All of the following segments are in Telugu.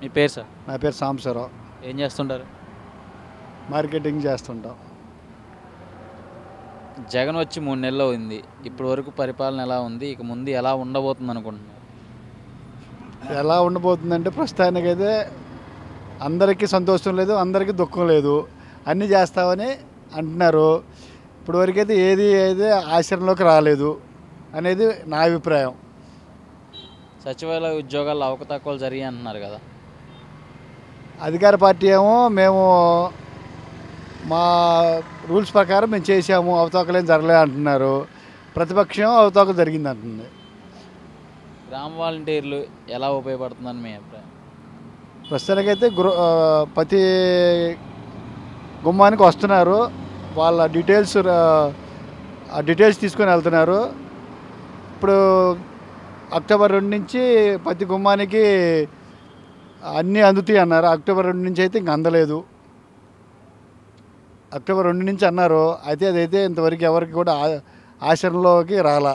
మీ పేరు సార్ నా పేరు సాంబశివరావు ఏం చేస్తుంటారు మార్కెటింగ్ చేస్తుంటాం జగన్ వచ్చి మూడు నెలలు అయింది ఇప్పటి వరకు పరిపాలన ఎలా ఉంది ఇక ముందు ఎలా ఉండబోతుంది అనుకుంటున్నారు ఎలా ఉండబోతుందంటే ప్రస్తుతానికైతే అందరికీ సంతోషం లేదు అందరికీ దుఃఖం లేదు అన్నీ చేస్తామని అంటున్నారు ఇప్పటివరకు అయితే ఏది అయితే ఆచరణలోకి రాలేదు అనేది నా అభిప్రాయం సచివాలయ ఉద్యోగాల్లో అవకతవకలు జరిగాయి అంటున్నారు కదా అధికార పార్టీ ఏమో మేము మా రూల్స్ ప్రకారం మేము చేసాము అవతవకలేం జరగలే అంటున్నారు ప్రతిపక్షం అవతవక జరిగింది అంటుంది గ్రామ వాలంటీర్లు ఎలా ఉపయోగపడుతుందని మీ అభిప్రాయం ప్రస్తుతానికైతే గృహ ఆ, ప్రతి గుమ్మానికి వస్తున్నారు వాళ్ళ డీటెయిల్స్ రా- ఆ డీటెయిల్స్ తీసుకొని వెళ్తున్నారు ఇప్పుడు అక్టోబర్ రెండు నుంచి ప్రతి గుమ్మానికి అన్నీ అందుతాయి అన్నారు అక్టోబర్ రెండు నుంచి అయితే ఇంక అందలేదు అక్టోబర్ రెండు నుంచి అన్నారు అయితే అదైతే ఇంతవరకు ఎవరికి కూడా ఆ- ఆచరణలోకి రాలా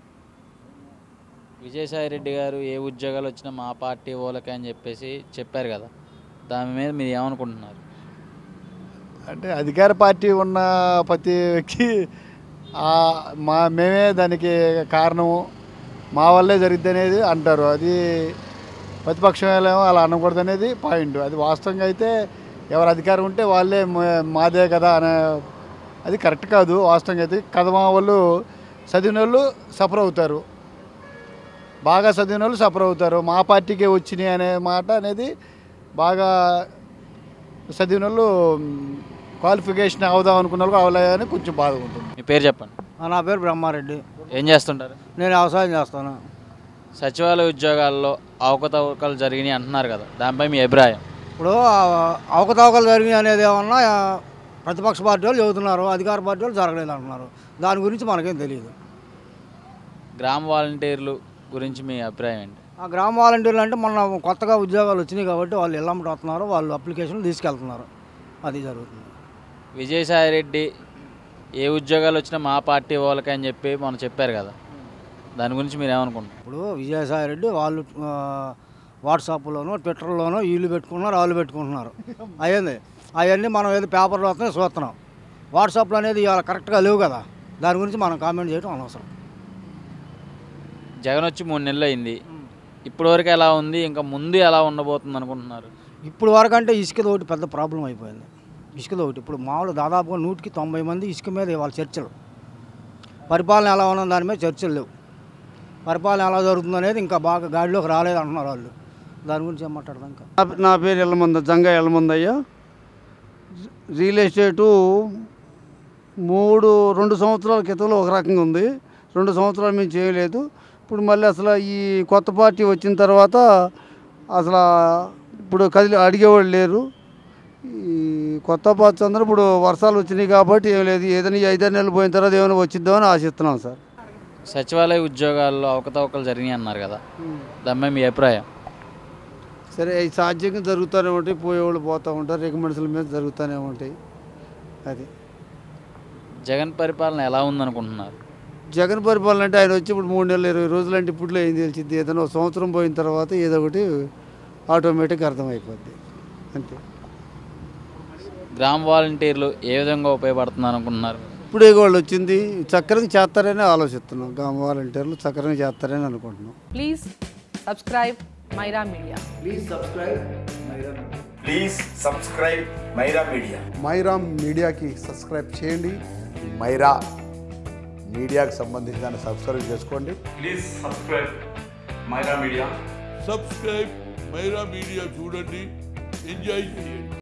విజయసాయి రెడ్డి గారు ఏ ఉద్యోగాలు వచ్చినా మా పార్టీ వాళ్ళకి అని చెప్పేసి చెప్పారు కదా దాని మీద మీరు ఏమనుకుంటున్నారు అంటే అధికార పార్టీ ఉన్న ప్రతి వ్యక్తి ఆ, మా మేమే దానికి కారణము మా వల్లే జరిగింది అనేది అంటారు అది ప్రతిపక్షం ఏమో అలా అనకూడదు అనేది పాయింట్ అది వాస్తవంగా అయితే ఎవరు అధికారం ఉంటే వాళ్ళే మా- మాదే కదా అనే అది కరెక్ట్ కాదు వాస్తవంగా అయితే కథమా వాళ్ళు చదివిన వాళ్ళు సఫర్ అవుతారు బాగా చదివిన వాళ్ళు సఫర్ అవుతారు మా పార్టీకే వచ్చినాయి అనే మాట అనేది బాగా చదివిన వాళ్ళు క్వాలిఫికేషన్ అవుదాం అనుకున్న వాళ్ళు అవలేదని కొంచెం బాధ ఉంటుంది మీ పేరు చెప్పండి నా పేరు బ్రహ్మారెడ్డి ఏం చేస్తుంటారు నేను వ్యవసాయం చేస్తాను సచివాలయ ఉద్యోగాల్లో అవకతవకలు జరిగినాయి అంటున్నారు కదా దానిపై మీ అభిప్రాయం ఇప్పుడు ఆ అవకతవకలు జరిగినాయి అనేది ఏమన్నా ఆ, ప్రతిపక్ష పార్టీ వాళ్ళు చెబుతున్నారు అధికార పార్టీ వాళ్ళు జరగలేదు అంటున్నారు దాని గురించి మనకేం తెలియదు గ్రామ వాలంటీర్లు గురించి మీ అభిప్రాయం ఏంటి ఆ గ్రామ వాలంటీర్లు అంటే మొన్న కొత్తగా ఉద్యోగాలు వచ్చినాయి కాబట్టి వాళ్ళు ఇళ్ళమ్మటి వస్తున్నారు వాళ్ళు అప్లికేషన్లు తీసుకెళ్తున్నారు అది జరుగుతుంది విజయసాయి రెడ్డి ఏ ఉద్యోగాలు వచ్చినా మా పార్టీ వాళ్ళకి అని చెప్పి మనం చెప్పారు కదా దాని గురించి మీరు ఏమనుకుంటున్నారు ఇప్పుడు విజయసాయి రెడ్డి వాళ్ళు ఆ, వాట్సాప్లోనో ట్విట్టర్లోనో వీళ్ళు పెట్టుకుంటున్నారు వాళ్ళు పెట్టుకుంటున్నారు అయ్యింది అవన్నీ మనం ఏదో పేపర్లో వస్తే చూస్తున్నాం వాట్సాప్లో అనేది ఇవాళ కరెక్ట్గా లేవు కదా దాని గురించి మనం కామెంట్ చేయడం అనవసరం జగన్ వచ్చి మూడు నెలలు అయింది ఇప్పటి వరకు ఎలా ఉంది ఇంకా ముందు ఎలా ఉండబోతుంది అనుకుంటున్నారు ఇప్పుడు వరకు అంటే ఇసుకది ఒకటి పెద్ద ప్రాబ్లం అయిపోయింది ఇసుకది ఒకటి ఇప్పుడు మామూలు దాదాపుగా నూటికి తొంభై మంది ఇసుక మీద ఇవాళ చర్చలు పరిపాలన ఎలా ఉన్న దాని మీద చర్చలు లేవు పరిపాలన ఎలా జరుగుతుంది అనేది ఇంకా బాగా గాడిలోకి రాలేదు అంటున్నారు వాళ్ళు దాని గురించి ఏం మాట్లాడదాం ఇంకా నా- నా పేరు ఎల్లమంద జంగా ఎల్లమందయ్య రియల్ ఎస్టేటు మూడు రెండు సంవత్సరాల క్రితంలో ఒక రకంగా ఉంది రెండు సంవత్సరాలు మేము చేయలేదు ఇప్పుడు మళ్ళీ అసలు ఈ కొత్త పార్టీ వచ్చిన తర్వాత అసలు ఇప్పుడు కదిలి అడిగేవాళ్ళు లేరు ఈ కొత్త పార్టీ అందరూ ఇప్పుడు వర్షాలు వచ్చినాయి కాబట్టి ఏం లేదు ఏదైనా ఈ ఐదారు నెలలు పోయిన తర్వాత ఏమైనా వచ్చిద్దామని ఆశిస్తున్నాం సార్ సచివాలయ ఉద్యోగాల్లో అవకతవకలు జరిగినాయి అన్నారు కదా దానిపై మీ అభిప్రాయం సరే అవి సాధ్యంగా జరుగుతూనే ఉంటాయి పోయేవాళ్ళు పోతూ ఉంటారు రికమెండేషన్ల మీద జరుగుతూనే ఉంటాయి అది జగన్ పరిపాలన ఎలా ఉందనుకుంటున్నారు జగన్ పరిపాలన అంటే ఆయన వచ్చి ఇప్పుడు మూడు నెలలు ఇరవై రోజులు అంటే ఇప్పుడులో ఏం తెలిసింది ఏదైనా ఒక సంవత్సరం పోయిన తర్వాత ఏదో ఒకటి ఆటోమేటిక్ అర్థమైపోద్ది అంతే గ్రామ వాలంటీర్లు ఏ విధంగా ఉపయోగపడుతున్నారు అనుకుంటున్నారు ఇప్పుడే వాళ్ళు వచ్చింది చక్కరంగా చేస్తారని ఆలోచిస్తున్నాం గ్రామ వాలంటీర్లు చక్కరంగా చేస్తారని అనుకుంటున్నాం Please subscribe Myra Media. Please subscribe Myra Media Myra మీడియాకి సబ్స్క్రైబ్ చేయండి మైరా మీడియాకి సంబంధించి దాన్ని సబ్స్క్రైబ్ చేసుకోండి please subscribe Myra Media subscribe Myra Media చూడండి ఎంజాయ్ చేయండి